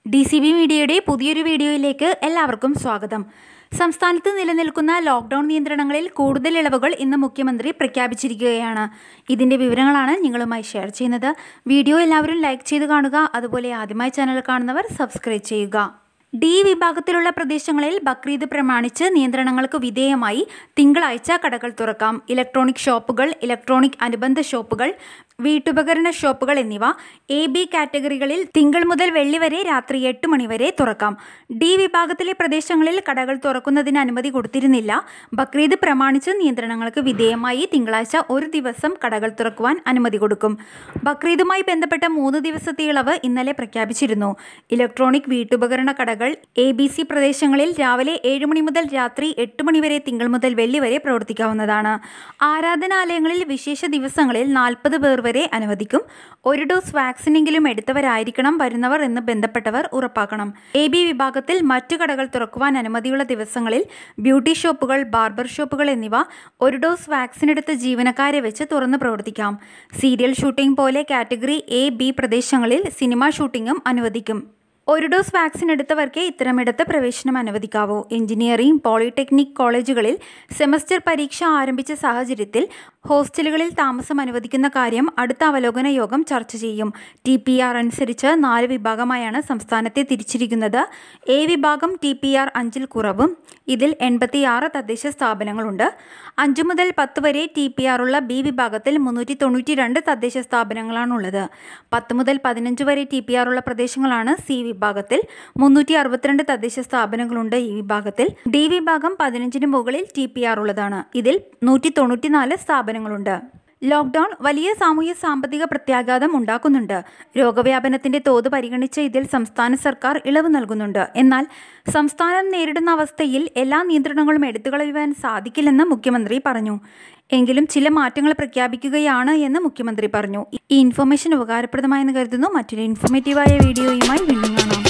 D C B മീഡിയയുടെ പുതിയൊരു വീഡിയോയിലേക്ക് എല്ലാവർക്കും സ്വാഗതം സംസ്ഥാനത്ത് നിലനിൽക്കുന്ന ലോക്ക്ഡൌൺ നിയന്ത്രണങ്ങളിൽ കൂടുതൽ ഇളവുകൾ ഇന്ന് മുഖ്യമന്ത്രി പ്രഖ്യാപിച്ചിരിക്കുകയാണ് ഇതിന്റെ വിവരങ്ങളാണ് നിങ്ങളുമായി ഷെയർ ചെയ്യുന്നത് വീഡിയോ എല്ലാവരും ലൈക്ക് ചെയ്ത് കാണുക അതുപോലെ ആദ്യമായി ചാനൽ കാണുന്നവർ സബ്സ്ക്രൈബ് ചെയ്യുക ഡി വിഭാഗത്തിലുള്ള പ്രദേശങ്ങളിൽ ബക്രീദ് പ്രമാണിച്ച് നിയന്ത്രണങ്ങൾക്ക് വിധേയമായി തിങ്കളാഴ്ച കടകൾ തുറക്കാം ഇലക്ട്രോണിക് ഷോപ്പുകൾ ഇലക്ട്രോണിക് അനുബന്ധ ഷോപ്പുകൾ വീട്ടുപകരണ ഷോപ്പുകൾ എന്നിവ എ ബി കാറ്റഗറികളിൽ തിങ്കൾ മുതൽ വെള്ളി വരെ രാത്രി എട്ട് മണി വരെ തുറക്കാം ഡി വിഭാഗത്തിലെ പ്രദേശങ്ങളിൽ കടകൾ തുറക്കുന്നതിന് അനുമതി കൊടുത്തിരുന്നില്ല ബക്രീദ് പ്രമാണിച്ച് നിയന്ത്രണങ്ങൾക്ക് വിധേയമായി തിങ്കളാഴ്ച ഒരു ദിവസം കടകൾ തുറക്കുവാൻ അനുമതി കൊടുക്കും ബക്രീദുമായി ബന്ധപ്പെട്ട മൂന്ന് ദിവസത്തെ ഇളവ് ഇന്നലെ പ്രഖ്യാപിച്ചിരുന്നു ഇലക്ട്രോണിക് വീട്ടുപകരണ കടകൾ എ ബി സി പ്രദേശങ്ങളിൽ രാവിലെ ഏഴ് മണി മുതൽ രാത്രി എട്ട് മണി വരെ തിങ്കൾ മുതൽ വെള്ളി വരെ പ്രവർത്തിക്കാവുന്നതാണ് ആരാധനാലയങ്ങളിൽ വിശേഷ ദിവസങ്ങളിൽ നാൽപ്പത് പേർ വരെ അനുവദിക്കും ഒരു ഡോസ് വാക്സിനെങ്കിലും എടുത്തവരായിരിക്കണം വരുന്നവർ എന്ന് ബന്ധപ്പെട്ടവർ ഉറപ്പാക്കണം എ ബി വിഭാഗത്തിൽ മറ്റു കടകൾ തുറക്കുവാൻ അനുമതിയുള്ള ദിവസങ്ങളിൽ ബ്യൂട്ടി ഷോപ്പുകൾ ബാർബർ ഷോപ്പുകൾ എന്നിവ ഒരു ഡോസ് വാക്സിൻ എടുത്ത ജീവനക്കാരെ വെച്ച് തുറന്ന് പ്രവർത്തിക്കാം സീരിയൽ ഷൂട്ടിംഗ് പോലെ കാറ്റഗറി എ ബി പ്രദേശങ്ങളിൽ സിനിമ ഷൂട്ടിംഗും അനുവദിക്കും ഒരു ഡോസ് വാക്സിൻ എടുത്തവർക്ക് ഇത്തരമിടത്ത് പ്രവേശനം അനുവദിക്കാവൂ എഞ്ചിനീയറിംഗ് പോളിടെക്നിക് കോളേജുകളിൽ സെമസ്റ്റർ പരീക്ഷ ആരംഭിച്ച സാഹചര്യത്തിൽ ഹോസ്റ്റലുകളിൽ താമസം അനുവദിക്കുന്ന കാര്യം അടുത്ത അവലോകന യോഗം ചർച്ച ചെയ്യും ടി പി ആർ അനുസരിച്ച് നാല് വിഭാഗമായാണ് സംസ്ഥാനത്തെ തിരിച്ചിരിക്കുന്നത് എ വിഭാഗം ടി പി ആർ അഞ്ചിൽ കുറവും ഇതിൽ എൺപത്തിയാറ് തദ്ദേശ സ്ഥാപനങ്ങളുണ്ട് അഞ്ച് മുതൽ പത്ത് വരെ ടി പി ആർ ഉള്ള ബി വിഭാഗത്തിൽ മുന്നൂറ്റി തൊണ്ണൂറ്റി രണ്ട് തദ്ദേശ സ്ഥാപനങ്ങളാണുള്ളത് പത്ത് മുതൽ പതിനഞ്ച് വരെ ടി പി ആർ ഉള്ള പ്രദേശങ്ങളാണ് സി വിഭാഗത്തിൽ മുന്നൂറ്റി അറുപത്തിരണ്ട് തദ്ദേശ സ്ഥാപനങ്ങളുണ്ട് ഈ വിഭാഗത്തിൽ ഡി വിഭാഗം പതിനഞ്ചിന് മുകളിൽ ടി പി ആർ ഉള്ളതാണ് ഇതിൽ നൂറ്റി തൊണ്ണൂറ്റിനാല് സ്ഥാപനങ്ങളുണ്ട് ലോക്ക്ഡൌൺ വലിയ സാമൂഹ്യ സാമ്പത്തിക പ്രത്യാഘാതം ഉണ്ടാക്കുന്നുണ്ട് രോഗവ്യാപനത്തിന്റെ തോത് പരിഗണിച്ച് ഇതിൽ സംസ്ഥാന സർക്കാർ ഇളവ് നൽകുന്നുണ്ട് എന്നാൽ സംസ്ഥാനം നേരിടുന്ന അവസ്ഥയിൽ എല്ലാ നിയന്ത്രണങ്ങളും എടുത്തുകളയുവാൻ സാധിക്കില്ലെന്ന് മുഖ്യമന്ത്രി പറഞ്ഞു എങ്കിലും ചില മാറ്റങ്ങൾ പ്രഖ്യാപിക്കുകയാണ് എന്ന് മുഖ്യമന്ത്രി പറഞ്ഞു ഈ ഇൻഫർമേഷൻ ഉപകാരപ്രദമായെന്ന് കരുതുന്നു മറ്റൊരു ഇൻഫോർമേറ്റീവായ വീഡിയോയുമായി വീണ്ടും കാണാം